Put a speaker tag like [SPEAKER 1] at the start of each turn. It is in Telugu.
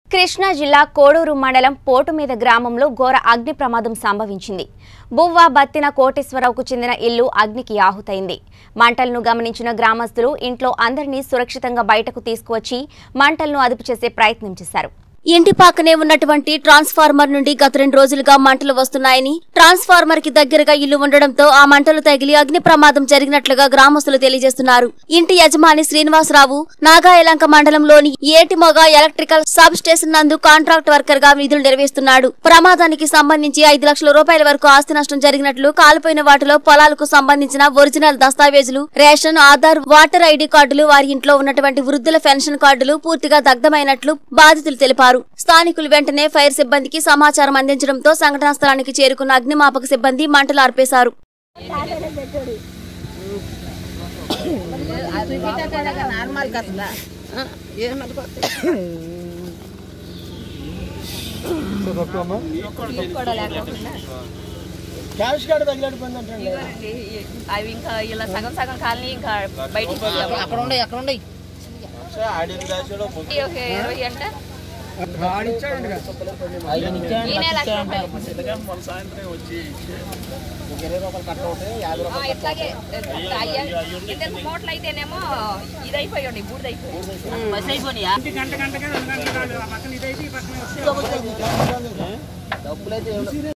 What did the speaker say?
[SPEAKER 1] కృష్ణా జిల్లా కోడూరు మండలం పోటుమీద గ్రామంలో ఘోర అగ్ని ప్రమాదం సంభవించింది బువ్వ బత్తిన కోటేశ్వరరావుకు చెందిన ఇల్లు అగ్నికి ఆహుతైంది మంటలను గమనించిన గ్రామస్తులు ఇంట్లో అందరినీ సురక్షితంగా బయటకు తీసుకువచ్చి మంటలను అదుపు చేసే ప్రయత్నం చేశారు ఇంటి పక్కనే ఉన్నటువంటి ట్రాన్స్ఫార్మర్ నుండి గత రెండు రోజులుగా మంటలు వస్తున్నాయని ట్రాన్స్ఫార్మర్ కి దగ్గరగా ఇల్లు ఉండడంతో ఆ మంటలు తగిలి అగ్ని ప్రమాదం జరిగినట్లుగా గ్రామస్తులు తెలియజేస్తున్నారు ఇంటి యజమాని శ్రీనివాసరావు నాగాయలంక మండలంలోని ఏటిమొగ ఎలక్ట్రికల్ సబ్ స్టేషన్ నందు కాంట్రాక్ట్ వర్కర్ గా విధులు నిర్వహిస్తున్నాడు ప్రమాదానికి సంబంధించి ఐదు లక్షల రూపాయల వరకు ఆస్తి నష్టం జరిగినట్లు కాలిపోయిన వాటిలో పొలాలకు సంబంధించిన ఒరిజినల్ దస్తావేజులు రేషన్ ఆధార్ వాటర్ ఐడి కార్డులు వారి ఇంట్లో ఉన్నటువంటి వృద్ధుల పెన్షన్ కార్డులు పూర్తిగా దగ్ధమైనట్లు బాధితులు తెలిపారు స్థానికులు వెంటనే ఫైర్ సిబ్బందికి సమాచారం అందించడంతో సంఘటనా స్థలానికి చేరుకున్న అగ్నిమాపక సిబ్బంది మంటలు ఆర్పేశారు
[SPEAKER 2] నార్మల్ కదా
[SPEAKER 3] క్యాష్ కార్డు తగిలాడిపోయింది అంటే
[SPEAKER 4] ఇదిగోనండి, ఈ- అవి ఇంకా ఇలా సగం సగం కాలనీ ఇంకా బయటికి తీయాలి.
[SPEAKER 2] అక్కడ ఉండే అక్కడ ఉండే
[SPEAKER 4] ఈ ఒక ఇరవై అంట ఈయనే లక్ష రూపాయలు. ఆ, ఇట్లాగే అయ్యా ఇద్దరు మూటలు అయితేనేమో ఇది అయిపోయాడు బూడిద అయిపోయాడు
[SPEAKER 2] బస్ అయిపోయినాయా డబ్బులైతే